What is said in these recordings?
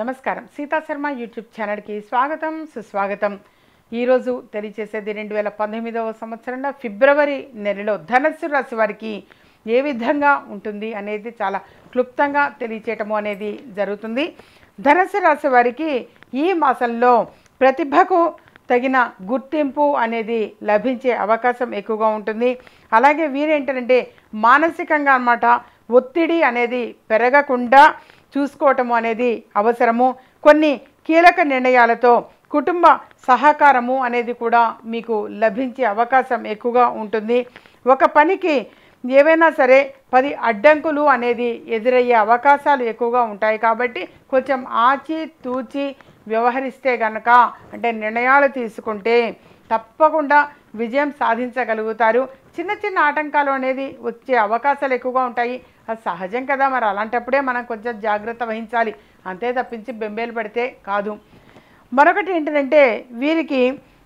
నమస్కారం సీతా శర్మ యూట్యూబ్ ఛానల్కి స్వాగతం సుస్వాగతం ఈరోజు తెలియచేసేది రెండు వేల పంతొమ్మిదవ సంవత్సరంలో ఫిబ్రవరి నెలలో ధనస్సు రాశి వారికి ఏ విధంగా ఉంటుంది అనేది చాలా క్లుప్తంగా తెలియచేయటము అనేది జరుగుతుంది ధనస్సు రాశి వారికి ఈ మాసంలో ప్రతిభకు తగిన గుర్తింపు అనేది లభించే అవకాశం ఎక్కువగా ఉంటుంది అలాగే వీరేంటంటే మానసికంగా అన్నమాట ఒత్తిడి అనేది పెరగకుండా చూసుకోవటము అనేది అవసరము కొన్ని కీలక నిర్ణయాలతో కుటుంబ సహకారము అనేది కూడా మీకు లభించే అవకాశం ఎక్కువగా ఉంటుంది ఒక పనికి ఏవైనా సరే పది అడ్డంకులు అనేది ఎదురయ్యే అవకాశాలు ఎక్కువగా ఉంటాయి కాబట్టి కొంచెం ఆచి తూచి వ్యవహరిస్తే గనక అంటే నిర్ణయాలు తీసుకుంటే తప్పకుండా విజయం సాధించగలుగుతారు చిన్న చిన్న ఆటంకాలు అనేది వచ్చే అవకాశాలు ఎక్కువగా ఉంటాయి అది సహజం కదా మరి అలాంటప్పుడే మనం కొంచెం జాగ్రత్త వహించాలి అంతే తప్పించి బెంబేలు పడితే కాదు మరొకటి ఏంటంటే వీరికి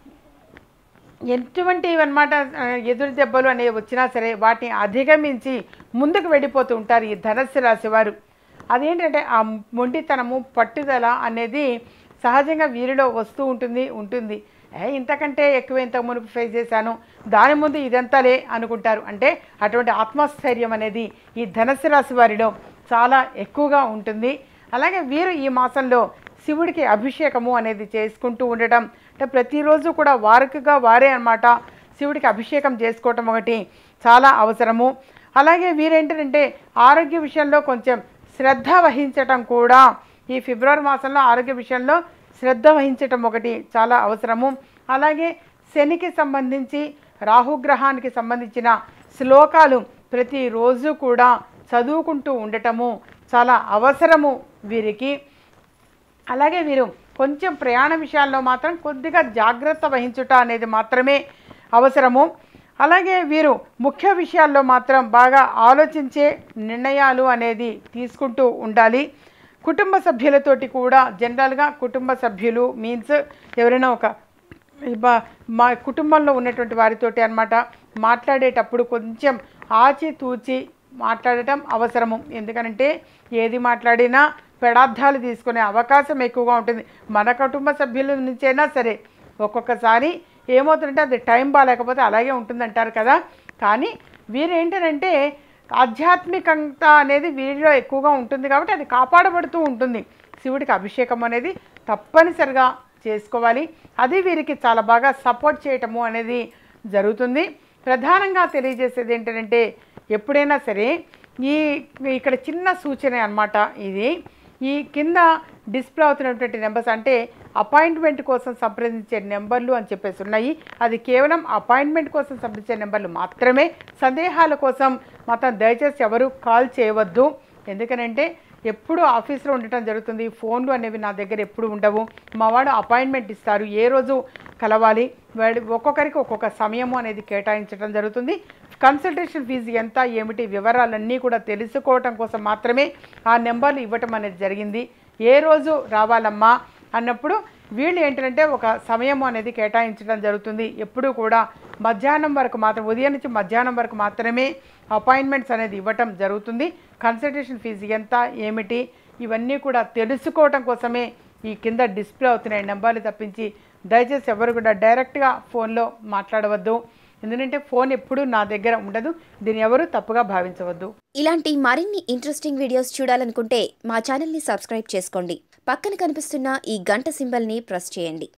ఎటువంటి అనమాట ఎదురు దెబ్బలు అనేవి వచ్చినా సరే వాటిని అధిగమించి ముందుకు వెళ్ళిపోతూ ఉంటారు ఈ ధనస్సు రాశి వారు అదేంటంటే ఆ మొండితనము పట్టుదల అనేది సహజంగా వీరిలో వస్తూ ఉంటుంది ఉంటుంది ఏ ఇంతకంటే ఎక్కువ ఇంత మునుపు ఫేస్ చేశాను దాని ముందు ఇదంతాలే అనుకుంటారు అంటే అటువంటి ఆత్మస్థైర్యం అనేది ఈ ధనస్సు రాశి వారిలో చాలా ఎక్కువగా ఉంటుంది అలాగే వీరు ఈ మాసంలో శివుడికి అభిషేకము అనేది చేసుకుంటూ ఉండటం అంటే ప్రతిరోజు కూడా వారికిగా వారే అన్నమాట శివుడికి అభిషేకం చేసుకోవటం ఒకటి చాలా అవసరము అలాగే వీరేంటంటే ఆరోగ్య విషయంలో కొంచెం శ్రద్ధ వహించటం కూడా ఈ ఫిబ్రవరి మాసంలో ఆరోగ్య విషయంలో శ్రద్ధ వహించటం ఒకటి చాలా అవసరము అలాగే శనికి సంబంధించి రాహుగ్రహానికి సంబంధించిన శ్లోకాలు ప్రతిరోజు కూడా చదువుకుంటూ ఉండటము చాలా అవసరము వీరికి అలాగే వీరు కొంచెం ప్రయాణ విషయాల్లో మాత్రం కొద్దిగా జాగ్రత్త వహించుట అనేది మాత్రమే అవసరము అలాగే వీరు ముఖ్య విషయాల్లో మాత్రం బాగా ఆలోచించే నిర్ణయాలు అనేది తీసుకుంటూ ఉండాలి కుటుంబ సభ్యులతోటి కూడా జనరల్గా కుటుంబ సభ్యులు మీన్స్ ఎవరైనా ఒక బ- మా కుటుంబంలో ఉన్నటువంటి వారితోటి అన్నమాట మాట్లాడేటప్పుడు కొంచెం ఆచితూచి మాట్లాడటం అవసరము ఎందుకంటే ఏది మాట్లాడినా పెడార్థాలు తీసుకునే అవకాశం ఎక్కువగా ఉంటుంది మన కుటుంబ సభ్యుల నుంచైనా సరే ఒక్కొక్కసారి ఏమవుతుందంటే అది టైం బాగాలేకపోతే అలాగే ఉంటుందంటారు కదా కానీ వీరేంటంటే ఆధ్యాత్మికత అనేది వీరిలో ఎక్కువగా ఉంటుంది కాబట్టి అది కాపాడబడుతూ ఉంటుంది శివుడికి అభిషేకం అనేది తప్పనిసరిగా చేసుకోవాలి అది వీరికి చాలా బాగా సపోర్ట్ చేయటము అనేది జరుగుతుంది ప్రధానంగా తెలియజేసేది ఏంటంటే ఎప్పుడైనా సరే ఈ ఇక్కడ చిన్న సూచన అన్నమాట ఇది ఈ కింద డిస్ప్లే అవుతున్నటువంటి నెంబర్స్ అంటే అపాయింట్మెంట్ కోసం సంప్రదించే నెంబర్లు అని చెప్పేసి ఉన్నాయి అది కేవలం అపాయింట్మెంట్ కోసం సంప్రదించే నెంబర్లు మాత్రమే సందేహాల కోసం మాత్రం దయచేసి ఎవరు కాల్ చేయవద్దు ఎందుకనంటే ఎప్పుడు ఆఫీస్లో ఉండటం జరుగుతుంది ఫోన్లు అనేవి నా దగ్గర ఎప్పుడు ఉండవు మా వాడు అపాయింట్మెంట్ ఇస్తారు ఏ రోజు కలవాలి వాడి ఒక్కొక్కరికి ఒక్కొక్క సమయము అనేది కేటాయించడం జరుగుతుంది కన్సల్టేషన్ ఫీజు ఎంత ఏమిటి వివరాలన్నీ కూడా తెలుసుకోవటం కోసం మాత్రమే ఆ నెంబర్లు ఇవ్వటం అనేది జరిగింది ఏ రోజు రావాలమ్మా అన్నప్పుడు వీళ్ళు ఏంటంటే ఒక సమయం అనేది కేటాయించడం జరుగుతుంది ఎప్పుడూ కూడా మధ్యాహ్నం వరకు మాత్రం ఉదయం నుంచి మధ్యాహ్నం వరకు మాత్రమే అపాయింట్మెంట్స్ అనేది ఇవ్వటం జరుగుతుంది కన్సల్టేషన్ ఫీజు ఎంత ఏమిటి ఇవన్నీ కూడా తెలుసుకోవటం కోసమే ఈ కింద డిస్ప్లే అవుతున్నాయి నెంబర్లు తప్పించి దయచేసి ఎవరు కూడా డైరెక్ట్గా ఫోన్లో మాట్లాడవద్దు ఎందుకంటే ఫోన్ ఎప్పుడూ నా దగ్గర ఉండదు దీన్ని ఎవరు తప్పుగా భావించవద్దు ఇలాంటి మరిన్ని ఇంట్రెస్టింగ్ వీడియోస్ చూడాలనుకుంటే మా ఛానల్ని సబ్స్క్రైబ్ చేసుకోండి పక్కన కనిపిస్తున్న ఈ గంట సింబల్ని ప్రెస్ చేయండి